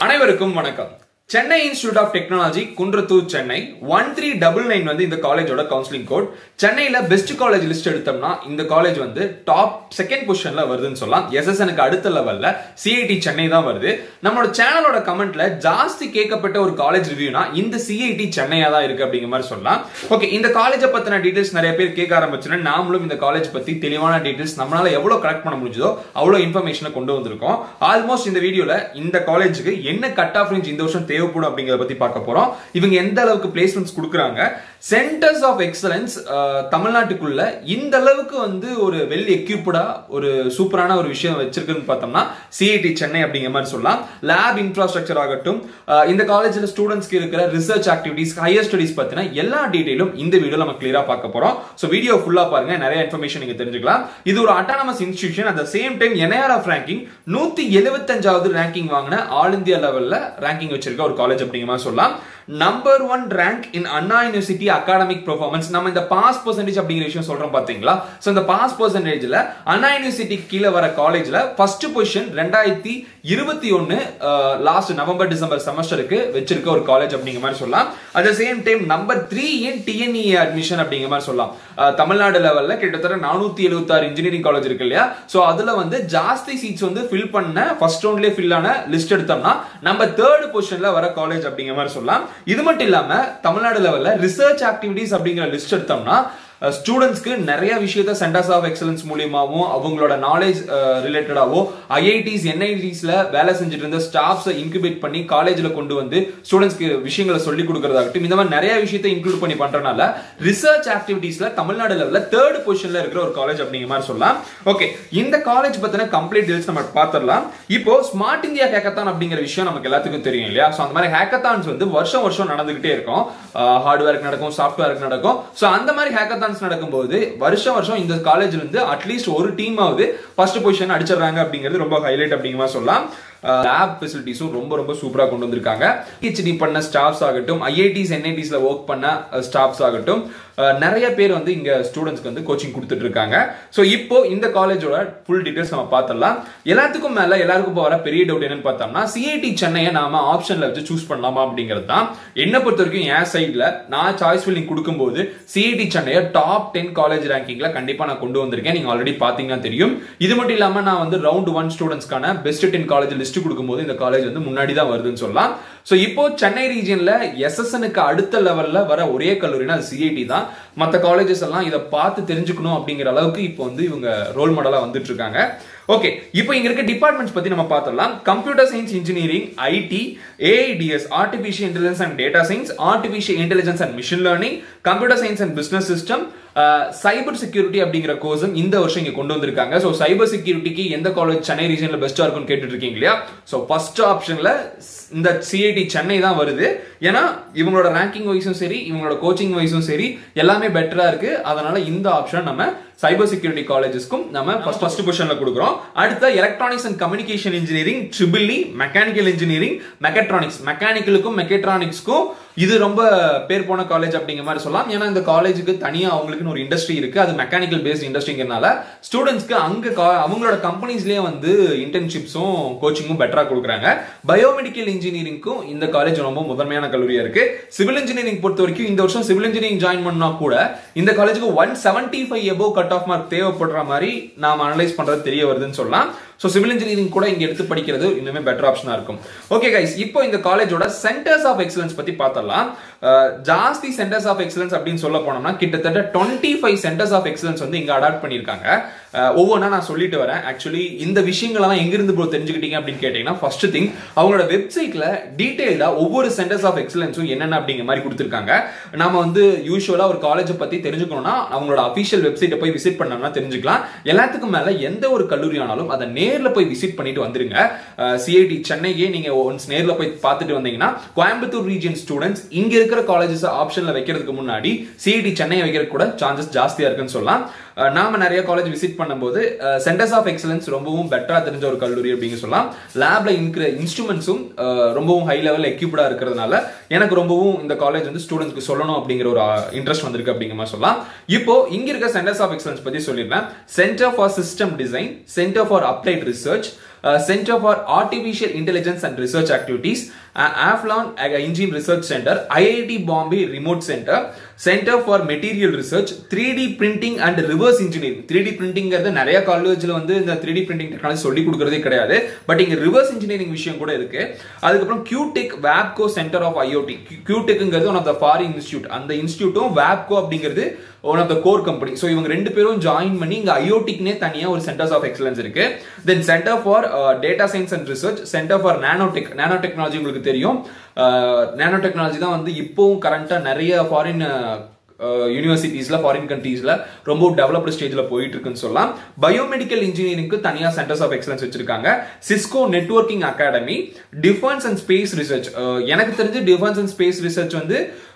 அனைவருக்கும் வணக்கம் Chennai institute of technology Kundrathur Chennai one three double nine வந்து இந்த காலேஜோட கவுன்சிலிங் கோட் சென்னையில பெஸ்ட் காலேஜ் லிஸ்ட் எடுத்தோம்னா இந்த காலேஜ் வந்து டாப் செகண்ட் பொசிஷன்ல வருதுன்னு சொல்லலாம் எஸ்எஸ்எனுக்கு அடுத்த லெவல்ல சிஐடி சென்னை தான் வருது நம்மளோட சேனலோட கமெண்ட்ல ஜாஸ்தி கேட்கப்பட்ட ஒரு காலேஜ் ரிவ்யூனா இந்த சிஐடி சென்னையா தான் இருக்கு அப்படிங்கிற மாதிரி சொல்லலாம் ஓகே இந்த காலேஜை பத்தின டீடைல்ஸ் நிறைய பேர் கேட்க ஆரம்பிச்சுன்னா நாமளும் இந்த காலேஜ் பத்தி தெளிவான டீடைல்ஸ் நம்மளால எவ்வளவு கலெக்ட் பண்ண முடிஞ்சதோ அவ்வளவு இன்ஃபர்மேஷனை கொண்டு வந்திருக்கோம் ஆல்மோஸ்ட் இந்த வீடியோல இந்த காலேஜுக்கு என்ன கட் ஆஃப் ரேஞ்ச் இந்த வருஷம் தேவைப்படும் அப்படிங்கறத பத்தி பார்க்க போறோம் இவங்க எந்த அளவுக்கு பிளேஸ்மெண்ட்ஸ் கொடுக்குறாங்க சென்டர்ஸ் ஆஃப் எக்ஸலன்ஸ் தமிழ்நாட்டுக்குள்ள இந்த அளவுக்கு வந்து ஒரு வெல் எக்யூப்டா ஒரு சூப்பரான ஒரு விஷயம் வச்சிருக்குன்னு பார்த்தோம்னா சிஐடி சென்னை அப்படிங்கிற மாதிரி சொல்லலாம் லேப் இன்ஃப்ராஸ்ட்ரக்சர் ஆகட்டும் அஹ் இந்த காலேஜ்ல ஸ்டூடெண்ட்ஸ்க்கு இருக்கிற ரிசர்ச் ஆக்டிவிட்டிஸ் ஹையர் ஸ்டடிஸ் பத்தின எல்லா டீடைலும் இந்த வீடியோ நம்ம கிளியரா பார்க்க போறோம் ஸோ வீடியோ ஃபுல்லா பாருங்க நிறைய இன்ஃபர்மேஷன் நீங்க தெரிஞ்சுக்கலாம் இது ஒரு autonomous institution at same time NIRF ranking நூத்தி எழுபத்தஞ்சாவது ரேங்கிங் வாங்கின ஆல் இந்தியா லெவல்ல ரேங்கிங் வச்சிருக்க ஒரு காலேஜ் அப்படிங்கிற மாதிரி சொல்லலாம் number one rank in Anna university academic performance நம்ம இந்த பாஸ் பர்சன்டேஜ் அப்படிங்கிற விஷயம் சொல்றோம் பாத்தீங்களா சோ இந்த பாஸ் பர்சன்டேஜ்ல அண்ணா யூனிவர்சிட்டி கீழே வர காலேஜ்ல ஃபர்ஸ்ட் பொசிஷன் ரெண்டாயிரத்தி இருபத்தி ஒன்னு லாஸ்ட் நவம்பர் டிசம்பர் செமஸ்டருக்கு வச்சிருக்க ஒரு காலேஜ் அப்படிங்கிற மாதிரி சொல்லலாம் at the same time number three in TNE admission அப்படிங்கிற மாதிரி சொல்லலாம் அஹ் தமிழ்நாடு லெவல்ல கிட்டத்தட்ட நானூத்தி எழுபத்தாறு இன்ஜினியரிங் காலேஜ் இருக்கு இல்லையா சோ அதுல வந்து ஜாஸ்தி சீட்ஸ் வந்து ஃபில் பண்ண ஃபர்ஸ்ட் ரவுண்ட்லயே ஃபில் ஆன லிஸ்ட் எடுத்தோம்னா நம்ம தேர்ட் பொசிஷன்ல வர காலேஜ் அப்படிங்கிற மாதிரி சொல்லலாம் இது மட்டும் இல்லாம தமிழ்நாடு லெவல்ல ரிசர்ச் ஆக்டிவிட்டிஸ் அப்படிங்கிற லிஸ்ட் எடுத்தோம்னா ஸ்டூடெண்ட்ஸ்க்கு நிறைய விஷயத்த சென்டர்ஸ் ஆஃப் எக்ஸலன்ஸ் மூலியமாவும் அவங்களோட நாலேஜ் ரிலேட்டடாவோ ஐஐடிஸ் என்ஐடிஸ்ல வேலை செஞ்சுட்டு இருந்த ஸ்டாஃப்ஸை இன்குபேட் பண்ணி காலேஜ்ல கொண்டு வந்து ஸ்டூடெண்ட்ஸ்க்கு விஷயங்களை சொல்லி கொடுக்கறதாகட்டும் இந்த மாதிரி நிறைய விஷயத்த இன்க்ளூட் பண்ணி பண்றதுனால ரிசர்ச் ஆக்டிவிட்டிஸ்ல தமிழ்நாடு லெவல்ல தேர்ட் பொசிஷன்ல இருக்கிற ஒரு காலேஜ் அப்படிங்கிற மாதிரி சொல்லலாம் ஓகே இந்த காலேஜ் பத்தின கம்ப்ளீட் டீல்ஸ் நம்ம பார்த்துடலாம் இப்போ ஸ்மார்ட் இந்தியா ஹேக்கத்தான் அப்படிங்கிற விஷயம் நமக்கு எல்லாத்துக்கும் தெரியும் இல்லையா ஸோ அந்த மாதிரி ஹேக்கத்தான்ஸ் வந்து வருஷம் வருஷம் நடந்துகிட்டே இருக்கும் ஹார்ட்வேருக்கு நடக்கும் சாஃப்ட்வேருக்கு நடக்கும் ஸோ அந்த மாதிரி ஹேக்கத்தான் ஹேக்கத்தான்ஸ் நடக்கும்போது வருஷம் வருஷம் இந்த காலேஜ்ல இருந்து அட்லீஸ்ட் ஒரு டீமாவது ஃபர்ஸ்ட் பொசிஷன் அடிச்சிடுறாங்க அப்படிங்கிறது ரொம்ப ஹைலைட் அப்படிங்கிற மாதிரி சொல்லலாம் லேப் ஃபெசிலிட்டிஸும் ரொம்ப ரொம்ப சூப்பராக கொண்டு வந்திருக்காங்க பிஹெச்டி பண்ண ஸ்டாஃப்ஸ் ஆகட்டும் ஐஐடிஸ் என்ஐடிஸ்ல ஒர்க் பண்ண ஸ்டாஃப்ஸ் ஆகட்டும் நிறைய பேர் வந்து இங்க ஸ்டூடெண்ட்ஸ்க்கு வந்து கோச்சிங் கொடுத்துட்டு இருக்காங்க ஸோ இப்போ இந்த காலேஜோட ஃபுல் டீடைல்ஸ் நம்ம பார்த்துடலாம் எல்லாத்துக்கும் மேல எல்லாருக்கும் இப்போ வர பெரிய டவுட் என்னன்னு பார்த்தோம்னா சிஐடி சென்னையை நாம ஆப்ஷன்ல வச்சு சூஸ் பண்ணலாமா அப்படிங்கிறது தான் என்ன பொறுத்த வரைக்கும் என் சைட்ல நான் சாய்ஸ் ஃபில்லிங் கொடுக்கும்போது சிஐடி சென்னையை டாப் டென் காலேஜ் ரேங்கிங்ல கண்டிப்பா நான் கொண்டு வந்திருக்கேன் நீங்க ஆல்ரெடி பாத்தீங்கன்னா தெரியும் இது மட்டும் இல்லாம நான் வந்து ரவுண்ட் ஒன் ஸ்டூடெண்ட்ஸ்க்கான பெஸ்ட் டென் காலேஜ் லிஸ்ட் கொடுக்கும்போது இந்த காலேஜ் வந்து முன்னாடி தான் வருதுன்னு சொல்லலாம் ஸோ இப்போ சென்னை ரீஜியன்ல எஸ்எஸ்எனுக்கு அடுத்த லெவல்ல வர ஒரே கல்லூரினா அது சிஐடி தான் மற்ற காலேஜஸ் எல்லாம் இதை பார்த்து தெரிஞ்சுக்கணும் அப்படிங்கிற அளவுக்கு இப்போ வந்து இவங்க ரோல் மாடலா வந்துட்டு இருக்காங்க ஓகே இப்போ இங்க இருக்க டிபார்ட்மெண்ட்ஸ் பத்தி நம்ம பார்த்தலாம் computer science engineering IT AIDS artificial intelligence and data science artificial intelligence and machine learning computer science and business system cyber security அப்படிங்கிற கோர்ஸும் இந்த வருஷம் இங்க கொண்டு வந்திருக்காங்க ஸோ சைபர் செக்யூரிட்டிக்கு எந்த காலேஜ் சென்னை ரீஜன்ல பெஸ்டா இருக்கும்னு கேட்டுட்டு இருக்கீங்க இல்லையா ஸோ ஃபர்ஸ்ட் ஆப்ஷன்ல இந்த சிஐடி சென்னை தான் வருது ஏன்னா இவங்களோட ரேங்கிங் வைஸும் சரி இவங்களோட கோச்சிங் வைஸும் சரி எல்லாமே பெட்டரா இருக்கு அதனால இந்த ஆப்ஷன் நம்ம சைபர் செக்யூரிட்டி காலேஜஸ்க்கும் நம்ம ஃபர்ஸ்ட் ஃபர்ஸ்ட் பொசிஷன்ல கொடுக்குறோம் அடுத்த electronics and communication engineering triple mechanical engineering mechatronics மெக்கானிக்கலுக்கும் மெக்கட்ரானிக்ஸ்க்கும் இது ரொம்ப பேர் போன காலேஜ் அப்படிங்கிற மாதிரி சொல்லலாம் ஏன்னா இந்த காலேஜுக்கு தனியா அவங்களுக்குன்னு ஒரு இண்டஸ்ட்ரி இருக்கு அது மெக்கானிக்கல் பேஸ்ட் இண்டஸ்ட்ரிங்கிறனால ஸ்டூடெண்ட்ஸ்க்கு அங்க அவங்களோட கம்பெனிஸ்லயே வந்து இன்டர்ன்ஷிப்ஸும் கோச்சிங்கும் பெட்டரா கொடுக்குறாங்க பயோமெடிக்கல் இன்ஜினியரிங்க்கும் இந்த காலேஜ் ரொம்ப முதன்மையான கல்லூரியா இருக்கு சிவில் இன்ஜினியரிங் பொறுத்த வரைக்கும் இந்த வருஷம் சிவில் இன்ஜினியரிங் ஜாயின் பண்ணா கூட இந்த காலேஜுக்கு one seventy five above cut off mark தேவைப்படுற மாதிரி நாம அனலைஸ் பண்றது தெரிய வருதுன்னு சொல்லலாம் ஸோ சிவில் இன்ஜினியரிங் கூட இங்க எடுத்து படிக்கிறது இன்னுமே பெட்டர் ஆப்ஷனா இருக்கும் ஓகே கைஸ் இப்போ இந்த காலேஜோட சென்டர்ஸ் ஆஃப் எக்ஸலன்ஸ் பத்தி பார்த்தலாம் ஜாஸ்தி சென்டர்ஸ் ஆஃப் எக்ஸலன்ஸ் அப்படின்னு சொல்ல போனோம்னா கிட்டத்தட்ட twenty five centres of excellence வந்து இங்க அடாப்ட் பண்ணியிருக்காங்க ஒவ்வொன்றா நான் சொல்லிட்டு வரேன் ஆக்சுவலி இந்த விஷயங்கள்லாம் எங்கிருந்து ப்ரோ தெரிஞ்சுக்கிட்டீங்க அப்படின்னு கேட்டீங்கன்னா ஃபர்ஸ்ட் திங் அவங்களோட வெப்சைட்ல டீடைல்டா ஒவ்வொரு சென்டர்ஸ் ஆஃப் எக்ஸலன்ஸும் என்னென்ன அப்படிங்கிற மாதிரி கொடுத்துருக்காங்க நாம வந்து யூஸ்வலா ஒரு காலேஜை பத்தி தெரிஞ்சுக்கணும்னா அவங்களோட அபிஷியல் வெப்சைட்டை போய் விசிட் பண்ணோம்னா தெரிஞ்சுக்கலாம் எல்லாத்துக்கும் மேல எந்த ஒரு கல்லூரி ஆனாலும் அதை நேர்ல போய் விசிட் பண்ணிட்டு வந்துருங்க சிஐடி சென்னையே நீங்க ஒன்ஸ் நேர்ல போய் பார்த்துட்டு வந்தீங்கன்னா கோயம்புத்தூர் ரீஜியன் ஸ்டூடெண்ட்ஸ் இங்க இருக்கிற காலேஜஸ் ஆப்ஷன்ல வைக்கிறதுக்கு முன்னாடி சிஐடி சென்னையை வைக்கிறதுக்கு கூட சான்சஸ் ஜாஸ்தியா இருக்குன்னு சொல்லலாம் நாம நிறைய காலேஜ் விசிட் பண்ணும்போது சென்டர்ஸ் ஆஃப் எக்ஸலன்ஸ் ரொம்பவும் பெட்டரா தெரிஞ்ச ஒரு கல்லூரி அப்படின்னு சொல்லலாம் லேப்ல இருக்கிற இன்ஸ்ட்ருமெண்ட்ஸும் ரொம்பவும் ஹை லெவல் எக்யூப்டா இருக்கிறதுனால எனக்கு ரொம்பவும் இந்த காலேஜ் வந்து ஸ்டூடெண்ட்ஸ்க்கு சொல்லணும் அப்படிங்கிற ஒரு இன்ட்ரெஸ்ட் வந்திருக்கு அப்படிங்கிற மாதிரி சொல்லலாம் இப்போ இங்க இருக்க சென்டர்ஸ் ஆஃப் எக்ஸலன்ஸ் பத்தி சொல்லிடுறேன் centre for system design centre for applied research centre for artificial intelligence and research activities ஆஃப்லான் engine research centre IIT Bombay remote centre centre for material research three D printing and reverse engineering three D பிரிண்டிங்கிறது நிறைய காலேஜில் வந்து இந்த three D printing technology சொல்லி கொடுக்கறதே கிடையாது but இங்க ரிவர்ஸ் இன்ஜினியரிங் விஷயம் கூட இருக்கு அதுக்கப்புறம் QuTech Wabco centre of IoT கியூடெக்ங்கிறது one of the foreign institute அந்த இன்ஸ்டியூட்டும் வேப்கோ அப்படிங்கிறது one of the core company so இவங்க ரெண்டு பேரும் ஜாயின் பண்ணி இங்க ஐஓடிக்னே தனியா ஒரு சென்டர்ஸ் ஆஃப் எக்ஸலன்ஸ் இருக்கு then centre for data science and research centre for nanotech nano technology உங்களுக்கு தெரியும் நானோ டெக்னாலஜி தான் வந்து இப்போவும் கரண்டா நிறைய ஃபாரின் யூனிவர்சிட்டிஸ்ல ஃபாரின் கண்ட்ரீஸ்ல ரொம்ப டெவலப்டு ஸ்டேஜ்ல போயிட்டு இருக்குன்னு சொல்லலாம் பயோமெடிக்கல் இன்ஜினியரிங்க்கு தனியா சென்டர்ஸ் ஆஃப் எக்ஸலன்ஸ் வச்சிருக்காங்க Cisco networking academy defence and space research எனக்கு தெரிஞ்சு டிஃபென்ஸ் அண்ட் ஸ்பேஸ் ரிசர்ச் வந்து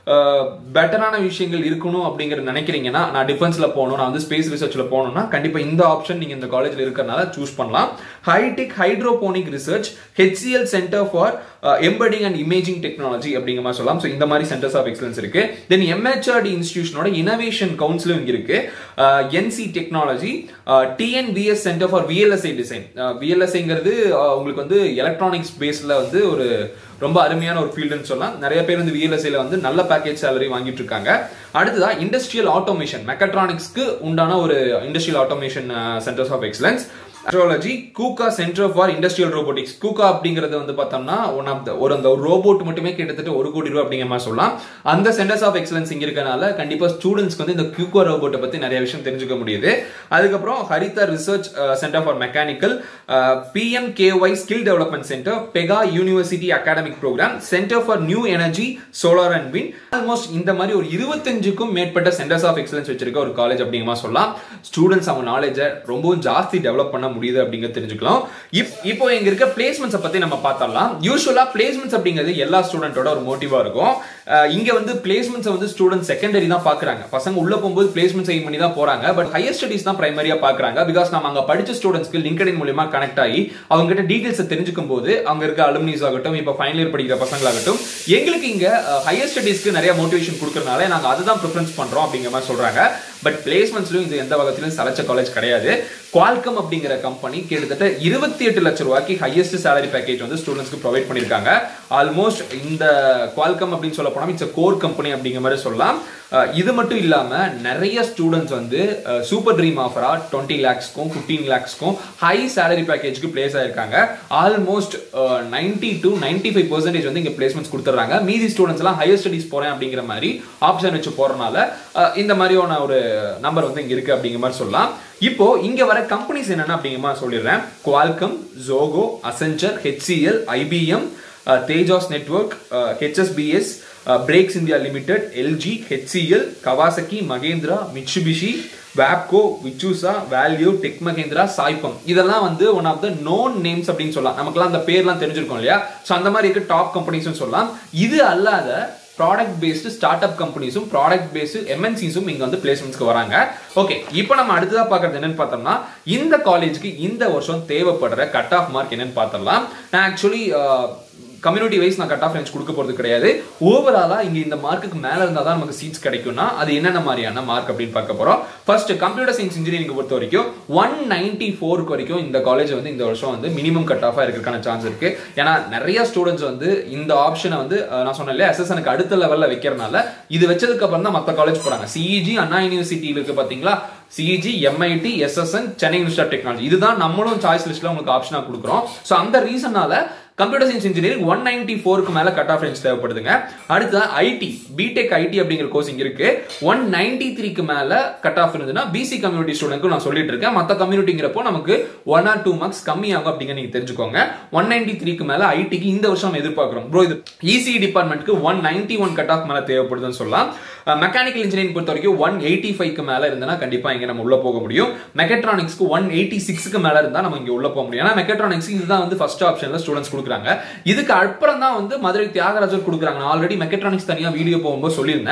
பெட்டரான விஷயங்கள் இருக்கணும் அப்படிங்கிறது நினைக்கிறீங்கன்னா நான் டிஃபென்ஸ்ல போகணும் நான் வந்து ஸ்பேஸ் ரிசர்ச்ல போகணும்னா கண்டிப்பா இந்த ஆப்ஷன் நீங்க இந்த காலேஜ்ல இருக்கிறனால சூஸ் பண்ணலாம் high tech hydroponic research HCL centre for embedding and imaging technology அப்படிங்கிற மாதிரி சொல்லலாம் ஸோ இந்த மாதிரி சென்டர்ஸ் ஆஃப் எக்ஸலன்ஸ் இருக்கு தென் எம்ஹெச்ஆர்டி இன்ஸ்டியூஷனோட இனோவேஷன் கவுன்சிலும் இங்க இருக்கு NC technology TNVS centre for VLSI design விஎல்எஸ்ஐங்கிறது உங்களுக்கு வந்து எலக்ட்ரானிக்ஸ் பேஸ்ல வந்து ஒரு ரொம்ப அருமையான ஒரு ஃபீல்டுன்னு சொல்லலாம் நிறைய பேர் வந்து விஎல்எஸ்ஐல வந்து நல்ல பேக்கேஜ் சேலரி வாங்கிட்டு இருக்காங்க அடுத்ததா இண்டஸ்ட்ரியல் ஆட்டோமேஷன் மெக்கட்ரானிக்ஸ்க்கு உண்டான ஒரு industrial automation centres of excellence astrology KUKA centre for industrial robotics KUKA அப்படிங்கிறது வந்து பார்த்தோம்னா ஒன் ஆஃப் த ஒரு அந்த ரோபோட் மட்டுமே கிட்டத்தட்ட ஒரு கோடி ரூபாய் அப்படிங்கிற மாதிரி சொல்லலாம் அந்த சென்டர்ஸ் ஆஃப் எக்ஸலன்ஸ் இங்க இருக்கனால கண்டிப்பா ஸ்டூடெண்ட்ஸ்க்கு வந்து இந்த கியூகா ரோபோட்டை பத்தி நிறைய விஷயம் தெரிஞ்சுக்க முடியுது அதுக்கப்புறம் Haritha research centre for mechanical PM KY skill development centre Pega university academic programme centre for new energy solar and win almost இந்த மாதிரி ஒரு இருபத்தஞ்சுக்கும் மேற்பட்ட சென்டர்ஸ் ஆஃப் எக்ஸலன்ஸ் வச்சிருக்க ஒரு காலேஜ் அப்படிங்கிற மாதிரி சொல்லலாம் ஸ்டூடெண்ட்ஸ் அவங்க நாலேஜை ரொம்பவும் ஜாஸ்தி டெவலப் பண்ண முடியுது அப்படிங்கிறது தெரிஞ்சுக்கலாம் இப்போ இங்க இருக்க பிளேஸ்மெண்ட்ஸ் பத்தி நம்ம பார்த்தரலாம் யூஸ்வலா பிளேஸ்மெண்ட்ஸ் அப்படிங்கிறது எல்லா ஸ்டூடெண்டோட ஒரு மோட்டிவா இருக்கும் இங்க வந்து பிளேஸ்மெண்ட்ஸ் வந்து ஸ்டூடெண்ட் செகண்டரி தான் பாக்குறாங்க பசங்க உள்ள போகும்போது பிளேஸ்மெண்ட்ஸ் எய்ம் பண்ணி தான் போறாங்க பட் ஹையர் ஸ்டடிஸ் தான் பிரைமரியா பாக்குறாங்க பிகாஸ் நம்ம அங்க படிச்ச ஸ்டூடெண்ட்ஸ்க்கு லிங்க்டின் மூலியமா கனெக்ட் ஆகி அவங்க கிட்ட டீடைல்ஸ் தெரிஞ்சுக்கும் போது அங்க இருக்க அலுமினிஸ் ஆகட்டும் இப்போ ஃபைனல் இயர் படிக்கிற பசங்களாகட்டும் எங்களுக்கு இங்க ஹையர் ஸ்டடிஸ்க்கு நிறைய மோட்டிவேஷன் கொடுக்கறதுனால நாங்க அதுதான் ப்ரிஃபரன்ஸ் பண்றோம் அப்படிங்கிற மாதிரி சொல்றாங்க பட் பிளேஸ்மெண்ட்ஸ்லயும் இது எந்த வகத்திலும் சலைச்ச காலேஜ் கிடையாது குவால்கம் அப்படிங்கிற கம்பெனி கிட்டத்தட்ட இருபத்தி எட்டு லட்சம் ரூபாய்க்கு ஹையஸ்ட் சேலரி பேக்கேஜ் வந்து ஸ்டூடெண்ட்ஸ்க்கு ப்ரொவைட் பண்ணிருக்காங்க ஆல்மோஸ்ட் இந்த குவால்கம் அப்படின்னு சொல்ல போனா இட்ஸ் கோர் கம்பெனி அப்படிங்கிற மாதிரி சொல்லலாம் இது மட்டும் இல்லாம நிறைய ஸ்டூடெண்ட்ஸ் வந்து சூப்பர் ட்ரீம் ஆஃபரா டுவெண்ட்டி லேக்ஸ்க்கும் ஃபிஃப்டீன் லேக்ஸ்க்கும் ஹை சேலரி பேக்கேஜ்க்கு பிளேஸ் ஆயிருக்காங்க almost ninety to ninety five percentage வந்து இங்க பிளேஸ்மெண்ட்ஸ் கொடுத்துறாங்க மீதி ஸ்டூடெண்ட்ஸ் எல்லாம் ஹையர் ஸ்டடிஸ் போறேன் அப்படிங்கிற மாதிரி ஆப்ஷன் வச்சு போறனால இந்த மாதிரியான ஒரு நம்பர் வந்து இங்க இருக்கு அப்படிங்கிற மாதிரி சொல்லலாம் இப்போ இங்க வர கம்பெனிஸ் என்னென்ன அப்படிங்கிற மாதிரி சொல்லிடுறேன் Qualcomm Zoho Accenture HCL IBM Tejas network HSBS brakes India limited LG HCL Kawasaki Mahindra Mitsubishi Wabco விச்சூசா வேல்யூ டெக் மகேந்திரா சாய்பம் இதெல்லாம் வந்து one of the known names அப்படின்னு சொல்லலாம் நமக்குலாம் அந்த பேர்லாம் தெரிஞ்சிருக்கோம் இல்லையா ஸோ அந்த மாதிரி இருக்க டாப் கம்பெனிஸ்னு சொல்லலாம் இது அல்லாத ப்ராடக்ட் பேஸ்டு ஸ்டார்ட் அப் கம்பெனிஸும் ப்ராடக்ட் பேஸ்டு எம்என்சிஸும் இங்க வந்து பிளேஸ்மெண்ட்ஸ்க்கு வராங்க ஓகே இப்போ நம்ம அடுத்ததா பார்க்கறது என்னன்னு பார்த்தோம்னா இந்த காலேஜ்க்கு இந்த வருஷம் தேவைப்படுற கட் ஆஃப் மார்க் என்னன்னு பார்த்தரலாம் நான் ஆக்சுவலி கம்யூனிட்டி வைஸ் நான் கட் ஆஃப் ரேஞ்ச் கொடுக்க போறது கிடையாது ஓவராலா இங்க இந்த மார்க்குக்கு மேல இருந்தா தான் நமக்கு சீட்ஸ் கிடைக்கும்னா அது என்னென்ன மாதிரியான மார்க் அப்படின்னு பார்க்க போறோம் ஃபர்ஸ்ட் கம்ப்யூட்டர் சயின்ஸ் இன்ஜினியரிங் பொறுத்த வரைக்கும் ஒன் நைன்டி ஃபோருக்கு வரைக்கும் இந்த காலேஜ் வந்து இந்த வருஷம் வந்து மினிமம் கட் ஆஃபா இருக்கிறதுக்கான சான்ஸ் இருக்கு ஏன்னா நிறைய ஸ்டூடெண்ட்ஸ் வந்து இந்த ஆப்ஷனை வந்து நான் சொன்னேன் இல்லையா எஸ்எஸ்எனுக்கு அடுத்த லெவல்ல வைக்கிறனால இது வச்சதுக்கு அப்புறம் தான் மற்ற காலேஜ் போறாங்க சிஇஜி அண்ணா யூனிவர்சிட்டியில் இருக்கு பாத்தீங்களா CEG MIT SSN Chennai institute of technology இதுதான் நம்மளும் சாய்ஸ் லிஸ்ட்ல உங்களுக்கு ஆப்ஷனா கொடுக்குறோம் ஸோ அந்த ரீசனால computer science engineering one ninety ஃபோருக்கு மேல கட் ஆஃப் ரேஞ்ச் தேவைப்படுதுங்க அடுத்து ஐடி பிடெக் ஐடி அப்படிங்கிற கோர்ஸ் இங்க இருக்கு ஒன் நைன்டி த்ரீக்கு மேல கட் ஆஃப் இருந்ததுன்னா பிசி கம்யூனிட்டி ஸ்டூடெண்ட்க்கு நான் சொல்லிட்டு இருக்கேன் மற்ற கம்யூனிட்டிங்கிறப்போ நமக்கு ஒன் ஆர் டூ மார்க்ஸ் கம்மி ஆகும் அப்படிங்க நீங்க தெரிஞ்சுக்கோங்க ஒன் நைன்டி த்ரீக்கு மேல ஐடிக்கு இந்த வருஷம் நம்ம எதிர்பார்க்கிறோம் ப்ரோ இது இசி டிபார்ட்மெண்ட்க்கு one ninety one cut off மேல தேவைப்படுதுன்னு சொல்லலாம் மெக்கானிக்கல் இன்ஜினியரிங் பொறுத்த வரைக்கும் ஒன் எயிட்டி ஃபைவ்க்கு மேல இருந்தனா கண்டிப்பா இங்க நம்ம உள்ள போக முடியும் மெக்கட்ரானிக்ஸ்க்கு ஒன் எயிட்டி சிக்ஸ்க்கு மேல இருந்தா நம்ம இங்க உள்ள போக முடியும் ஏன்னா மெக்கட்ரானிக்ஸ் இதுதான் வந்து ஃபர்ஸ்ட் ஆப்ஷன்ல ஸ்டூடெண்ட்ஸ் கொடுக்குறாங்க இதுக்கு அப்புறம் தான் வந்து மதுரை தியாகராஜர் கொடுக்குறாங்க நான் ஆல்ரெடி மெக்கட்ரானிக்ஸ் தனியா வீடியோ போகும்போது சொல்லியிருந்தேன்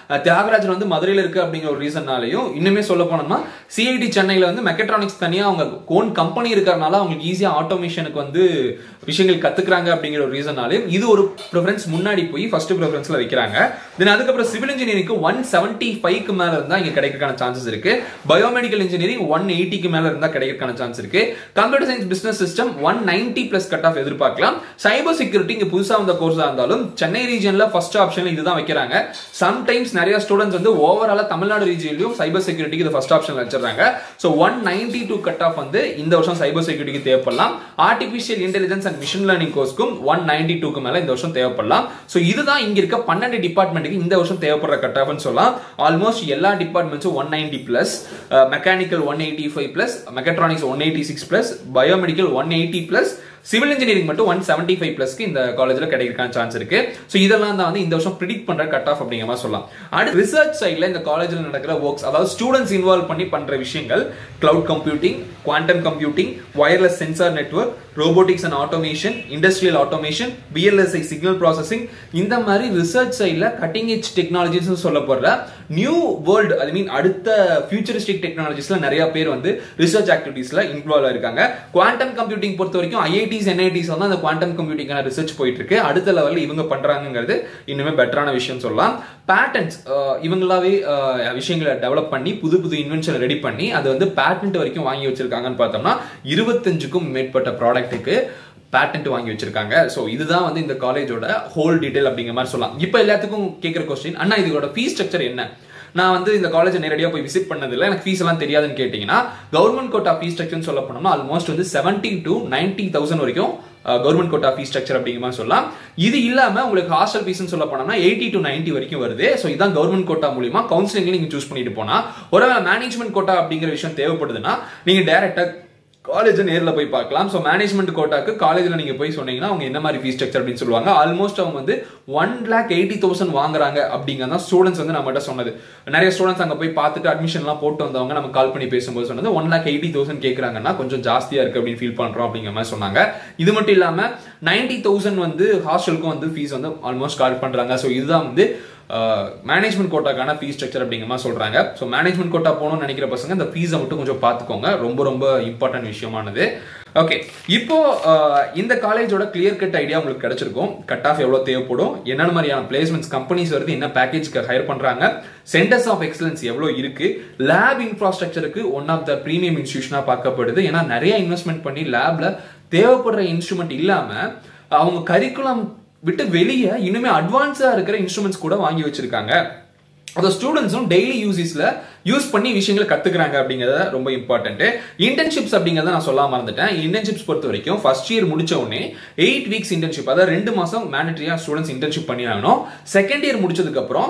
அஹ், தியாகராஜன் வந்து மதுரையில் இருக்கு அப்படிங்கிற ஒரு ரீசன்னாலையும் இன்னுமே சொல்ல போனோம்னா சிஐடி சென்னையில் வந்து மெக்கட்ரானிக்ஸ் தனியாக அவங்க ஓன் கம்பெனி இருக்கிறனால அவங்களுக்கு ஈஸியாக ஆட்டோமேஷனுக்கு வந்து விஷயங்கள் கத்துக்கிறாங்க அப்படிங்கிற ஒரு ரீசனாலையும் இது ஒரு ப்ரிஃபரன்ஸ் முன்னாடி போய் ஃபர்ஸ்ட் ப்ரிஃபரன்ஸ்ல வைக்கிறாங்க தென் அதுக்கப்புறம் சிவில் இன்ஜினியரிங்க்கு ஒன் செவன்ட்டி ஃபைவ்க்கு மேல இருந்தா இங்க கிடைக்கிறதுக்கான சான்சஸ் இருக்கு பயோமெடிக்கல் இன்ஜினியரிங் ஒன் எயிட்டிக்கு மேல இருந்தா கிடைக்கிறதுக்கான சான்ஸ் இருக்கு computer science business system one ninety plus cut off எதிர்பார்க்கலாம் சைபர் செக்யூரிட்டி இங்க புதுசா வந்த கோர்ஸா இருந்தாலும் சென்னை ரீஜன்ல ஃபர்ஸ்ட் ஆப்ஷன்ல இதுதான் வைக்கிறாங்க சம்டைம்ஸ் நிறைய ஸ்டூடெண்ட்ஸ் வந்து ஓவராலா தமிழ்நாடு ரீஜன்லயும் சைபர் செக்யூரிட்டிக்கு இது ஃபர்ஸ்ட் ஆப்ஷன்ல வச்சிருக்காங்க so one ninety two cut off வந்து இந்த வருஷம் சைபர் செக்யூரிட்டிக்கு தேவைப்படலாம் artificial intelligence and machine learning கோர்ஸ்க்கும் ஒன் நைன்டி டூக்கு மேல இந்த வருஷம் தேவைப்படலாம் ஸோ இதுதான் இங்க இருக்க பன்னெண்டு டிபார்ட்மெண்ட்டுக்கு இந்த வருஷம் தேவைப்படுற கட் ஆஃப்னு சொல்லலாம் ஆல்மோஸ்ட் எல்லா டிபார்ட்மெண்ட்ஸும் one ninety plus mechanical one eighty five plus mechatronics one eighty six plus biomedical one eighty plus civil engineering மட்டும் ஒன் செவன்டி ஃபைவ் பிளஸ்க்கு இந்த காலேஜில் கிடைக்கிறக்கான சான்ஸ் இருக்கு ஸோ இதெல்லாம் தான் வந்து இந்த வருஷம் ப்ரிடிக்ட் பண்ற கட் ஆஃப் அப்படிங்கிற மாதிரி சொல்லலாம் அடுத்து ரிசர்ச் சைடில் இந்த காலேஜில் நடக்கிற ஒர்க்ஸ் அதாவது ஸ்டூடெண்ட்ஸ் இன்வால்வ் பண்ணி பண்ற விஷயங்கள் cloud computing quantum computing wireless sensor network robotics and automation industrial automation VLSI signal processing இந்த மாதிரி ரிசர்ச் சைடில் கட்டிங் எஜ் டெக்னாலஜிஸ் சொல்லப்படுற நியூ வேர்ல்டு ஐ மீன் அடுத்த ஃபியூச்சரிஸ்டிக் டெக்னாலஜிஸ்ல நிறைய பேர் வந்து ரிசர்ச் ஆக்டிவிட்டீஸ்ல இன்வால்வ் இருக்காங்க குவாண்டம் கம்ப்யூட்டிங் பொறுத்த வரைக்கும் ஐஐடிஸ் என்ஐடிஸ் வந்து அந்த குவாண்டம் கம்ப்யூட்டிங்கான ரிசர்ச் போயிட்டு இருக்கு அடுத்த லெவலில் இவங்க பண்றாங்கிறது இன்னுமே பெட்டரான விஷயம் சொல்லலாம் பேட்டன்ஸ் இவங்களாவே அஹ், விஷயங்களை டெவலப் பண்ணி புது புது இன்வென்ஷன் ரெடி பண்ணி அது வந்து பேட்டன்ட் வரைக்கும் வாங்கி வச்சிருக்காங்கன்னு பார்த்தோம்னா இருபத்தஞ்சுக்கும் மேற்பட்ட ப்ராடக்ட்டுக்கு பேட்டன்ட் வாங்கி வச்சிருக்காங்க ஸோ இதுதான் வந்து இந்த காலேஜோட ஹோல் டீடைல் அப்படிங்கிற மாதிரி சொல்லலாம் இப்போ எல்லாத்துக்கும் கேட்குற கொஸ்டின் அண்ணா இதோட ஃபீஸ் ஸ்ட்ரக்சர் என்ன நான் வந்து இந்த காலேஜ் நேரடியாக போய் விசிட் பண்ணதில்லை எனக்கு ஃபீஸ் எல்லாம் தெரியாதுன்னு கேட்டிங்கன்னா கவர்மெண்ட் கோட்டா ஃபீஸ் ஸ்ட்ரக்சர்னு சொல்ல போனோம்னா ஆல்மோஸ்ட் வந்து செவன்டி டு நைன்டி தௌசண்ட் வரைக்கும் கவர்மெண்ட் கோட்டா ஃபீஸ் ஸ்ட்ரக்சர் அப்படிங்கிற மாதிரி சொல்லலாம் இது இல்லாம உங்களுக்கு ஹாஸ்டல் ஃபீஸ்னு சொல்ல போனோம்னா எயிட்டி டு நைன்டி வரைக்கும் வருது ஸோ இதான் கவர்மெண்ட் கோட்டா மூலியமா கவுன்சிலிங்ல நீங்க சூஸ் பண்ணிட்டு போனா ஒருவேளை மேனேஜ்மெண்ட் கோட்டா அப்படிங்கிற விஷயம் தேவைப்படுதுன்னா நீங்க டைரக்டா காலேஜ் நேரில் போய் பார்க்கலாம் ஸோ மேனேஜ்மெண்ட் கோட்டாக்கு காலேஜில் நீங்கள் போய் சொன்னீங்கன்னா அவங்க என்ன மாதிரி ஃபீஸ் ஸ்ட்ரக்சர் அப்படின்னு சொல்லுவாங்க ஆல்மோஸ்ட் அவங்க வந்து ஒன் லேக் எயிட்டி தௌசண்ட் வாங்குறாங்க அப்படிங்கிறதான் ஸ்டூடெண்ட்ஸ் வந்து நம்மகிட்ட சொன்னது நிறைய ஸ்டூடெண்ட்ஸ் அங்கே போய் பார்த்துட்டு அட்மிஷன்லாம் போட்டு வந்தவங்க நம்ம கால் பண்ணி பேசும்போது சொன்னது ஒன் லேக் எயிட்டி தௌசண்ட் கேட்குறாங்கன்னா கொஞ்சம் ஜாஸ்தியாக இருக்குது அப்படின்னு ஃபீல் பண்ணுறோம் அப்படிங்கிற மாதிரி சொன்னாங்க இது மட்டும் இல்லாமல் நைன்டி தௌசண்ட் வந்து ஹாஸ்டலுக்கும் வந்து ஃபீஸ் வந்து ஆல்மோஸ்ட் கால் பண்ணுறாங்க ஸோ இதுதான் வந்து மேனேஜ்மெண்ட் கோட்டாக்கான ஃபீஸ் ஸ்ட்ரக்சர் அப்படிங்கிற மாதிரி சொல்றாங்க ஸோ மேனேஜ்மெண்ட் கோட்டா போகணும்னு நினைக்கிற பசங்க இந்த ஃபீஸை மட்டும் கொஞ்சம் பார்த்துக்கோங்க ரொம்ப ரொம்ப இம்பார்ட்டன்ட் விஷயமானது ஓகே இப்போ அஹ், இந்த காலேஜோட கிளியர் கட் ஐடியா உங்களுக்கு கிடைச்சிருக்கும் கட் ஆஃப் எவ்வளோ தேவைப்படும் என்னென்ன மாதிரியான பிளேஸ்மெண்ட்ஸ் கம்பெனிஸ் வருது என்ன பேக்கேஜ்க்கு ஹையர் பண்றாங்க சென்டர்ஸ் ஆஃப் எக்ஸலன்ஸ் எவ்வளோ இருக்கு லேப் இன்ஃப்ராஸ்ட்ரக்சருக்கு ஒன் ஆஃப் த ப்ரீமியம் இன்ஸ்டியூஷனாக பார்க்கப்படுது ஏன்னா நிறைய இன்வெஸ்ட்மெண்ட் பண்ணி லேப்ல தேவைப்படுற இன்ஸ்ட்ருமெண்ட் இல்லாம அவங்க கரிக்குலம் விட்டு வெளியே இன்னுமே அட்வான்ஸா இருக்கிற இன்ஸ்ட்ருமெண்ட்ஸ் கூட வாங்கி வச்சிருக்காங்க அந்த ஸ்டூடெண்ட்ஸும் டெய்லி யூசஸ்ல யூஸ் பண்ணி விஷயங்களை கத்துக்கிறாங்க அப்படிங்கறத ரொம்ப இம்பார்ட்டன்ட் இன்டர்ன்ஷிப்ஸ் அப்படிங்கறத நான் சொல்லாம மறந்துட்டேன் இன்டர்ன்ஷிப்ஸ் பொறுத்த வரைக்கும் ஃபர்ஸ்ட் இயர் முடிச்ச உடனே எயிட் வீக்ஸ் இன்டர்ன்ஷிப் அதாவது ரெண்டு மாசம் மேண்டட்ரியா ஸ்டூடெண்ட்ஸ் இன்டர்ன்ஷிப் பண்ணி ஆகணும் செகண்ட் இயர் முடிச்சதுக்கு அப்புறம்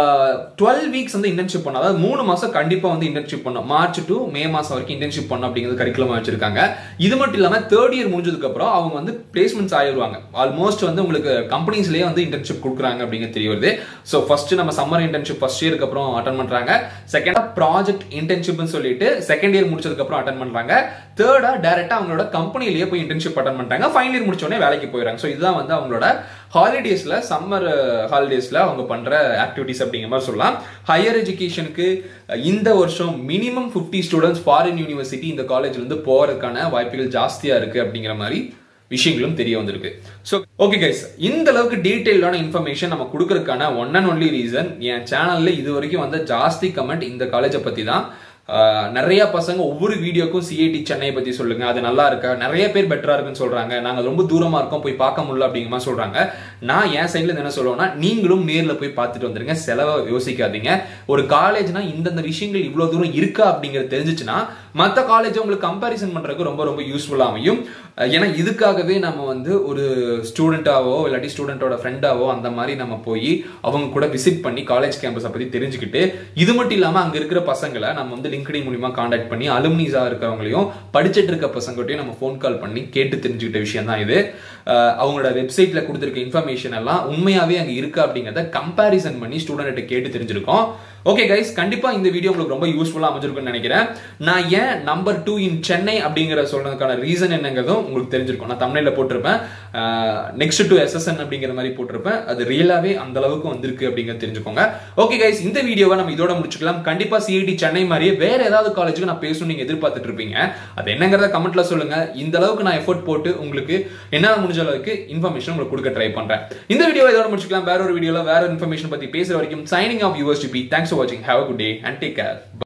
டுவெல் வீக்ஸ் வந்து இன்டர்ன்ஷிப் பண்ணணும் அதாவது மூணு மாசம் கண்டிப்பா வந்து இன்டர்ன்ஷிப் பண்ணும் மார்ச் டு மே மாசம் வரைக்கும் இன்டர்ன்ஷிப் பண்ணும் அப்படிங்கிறது கரிக்குலமா வச்சிருக்காங்க இது மட்டும் இல்லாம தேர்ட் இயர் முடிஞ்சதுக்கு அப்புறம் அவங்க வந்து பிளேஸ்மெண்ட்ஸ் ஆயிடுவாங்க ஆல்மோஸ்ட் வந்து உங்களுக்கு கம்பெனிஸ்லயே வந்து இன்டர்ன்ஷிப் கொடுக்குறாங்க அப்படிங்கிறது தெரிய வருது ஸோ ஃபர்ஸ்ட் நம்ம சம்மர் இன்டர்ன்ஷிப் ஃபர்ஸ்ட் இயருக்கு அப்புறம் அட்டன் பண்றாங்க செகண்டா ப்ராஜெக்ட் இன்டர்ன்ஷிப்னு சொல்லிட்டு செகண்ட் இயர் முடிச்சதுக்கு அப்புறம் அட்டன் பண்றாங்க தேர்டா டைரக்டா அவங்களோட கம்பெனிலேயே போய் இன்டர்ன்ஷிப் அட்டன் பண்றாங்க ஃபைனல் இயர் முடிச்ச உடனே வேலைக்கு போயிடறாங்க ஸோ இதுதான் வந்து அவங்களோட ஹாலிடேஸ்ல சம்மர் ஹாலிடேஸ்ல அவங்க பண்ற ஆக்டிவிட்டிஸ் அப்படிங்கிற மாதிரி சொல்லலாம் ஹையர் எஜுகேஷனுக்கு இந்த வருஷம் மினிமம் 50 ஸ்டூடெண்ட்ஸ் ஃபாரின் யூனிவர்சிட்டி இந்த காலேஜ்ல இருந்து போறதுக்கான வாய்ப்புகள் ஜாஸ்தியா இருக்கு அப்படிங்கிற மாதிரி விஷயங்களும் தெரிய வந்திருக்கு ஸோ ஓகே கைஸ் இந்த அளவுக்கு டீட்டெயில்டான இன்ஃபர்மேஷன் நம்ம கொடுக்கறதுக்கான ஒன் அண்ட் ஒன்லி ரீசன் என் சேனல்ல இது வரைக்கும் வந்த ஜாஸ்தி கமெண்ட் இந்த காலேஜை பத்தி தான் ஆஹ் நிறைய பசங்க ஒவ்வொரு வீடியோக்கும் சிஐடி சென்னை பத்தி சொல்லுங்க அது நல்லா இருக்கா நிறைய பேர் பெட்டரா இருக்குன்னு சொல்றாங்க நாங்க ரொம்ப தூரமா இருக்கோம் போய் பார்க்க முடியல அப்படிங்கிற மாதிரி சொல்றாங்க நான் என் சைட்ல இருந்து என்ன சொல்லுவேன்னா நீங்களும் நேர்ல போய் பார்த்துட்டு வந்துருங்க செலவை யோசிக்காதீங்க ஒரு காலேஜ்னா இந்தந்த விஷயங்கள் இவ்வளவு தூரம் இருக்கா அப்படிங்கிறது தெரிஞ்சுச்சுன்னா மற்ற காலேஜ் உங்களுக்கு கம்பேரிசன் பண்றதுக்கு ரொம்ப ரொம்ப யூஸ்ஃபுல்லா அமையும் அஹ் ஏன்னா இதுக்காகவே நம்ம வந்து ஒரு ஸ்டூடெண்டாவோ இல்லாட்டி ஸ்டூடெண்டோட ஃப்ரெண்டாவோ அந்த மாதிரி நம்ம போய் அவங்க கூட விசிட் பண்ணி காலேஜ் கேம்பஸை பத்தி தெரிஞ்சுக்கிட்டு இது மட்டும் இல்லாம அங்க இருக்கிற பசங்களை நம்ம வந்து லிங்க்டின் மூலியமா காண்டாக்ட் பண்ணி அலுமினிஸா இருக்கிறவங்களையும் படிச்சிட்டு இருக்க பசங்கள்ட்டையும் நம்ம ஃபோன் கால் பண்ணி கேட்டு தெரிஞ்சுக்கிட்ட விஷயம் தான் இது அஹ் அவங்களோட வெப்சைட்ல கொடுத்துருக்க இன்ஃபர்மேஷன் எல்லாம் உண்மையாவே அங்க இருக்கா அப்படிங்கறத கம்பேரிசன் பண்ணி ஸ்டூடெண்ட் கேட்டு தெரிஞ்சிருக்கோம் ஓகே கைஸ் கண்டிப்பா இந்த வீடியோ உங்களுக்கு ரொம்ப யூஸ்ஃபுல்லா அமைஞ்சிருக்கும்னு நினைக்கிறேன் நான் ஏன் நம்பர் டூ இன் சென்னை அப்படிங்கிற சொல்றதுக்கான ரீசன் என்னங்கிறதும் உங்களுக்கு தெரிஞ்சிருக்கும் நான் தமிழ்ல போட்டிருப்பேன் நெக்ஸ்ட் டு எஸ்எஸ்என் அப்படிங்கிற மாதிரி போட்டிருப்பேன் அது ரியலாவே அந்த அளவுக்கு வந்திருக்கு அப்படிங்கிறது தெரிஞ்சுக்கோங்க ஓகே கைஸ் இந்த வீடியோவை நம்ம இதோட முடிச்சுக்கலாம் கண்டிப்பா சிஐடி சென்னை மாதிரியே வேற ஏதாவது காலேஜுக்கு நான் பேசணும் நீங்க எதிர்பார்த்துட்டு இருப்பீங்க அது என்னங்கிறத கமெண்ட்ல சொல்லுங்க இந்த அளவுக்கு நான் எஃபோர்ட் போட்டு உங்களுக்கு என்ன முடிஞ்ச அளவுக்கு இன்ஃபர்மேஷன் உங்களுக்கு கொடுக்க ட்ரை பண்றேன் இந்த வீடியோ இதோட முடிச்சுக்கலாம் வேற ஒரு வீடியோல வேற இன்ஃபர்மேஷன் பத்தி பேசுற வரைக்கும் signing off USTP thanks for வாட்சிங் have a good day and take care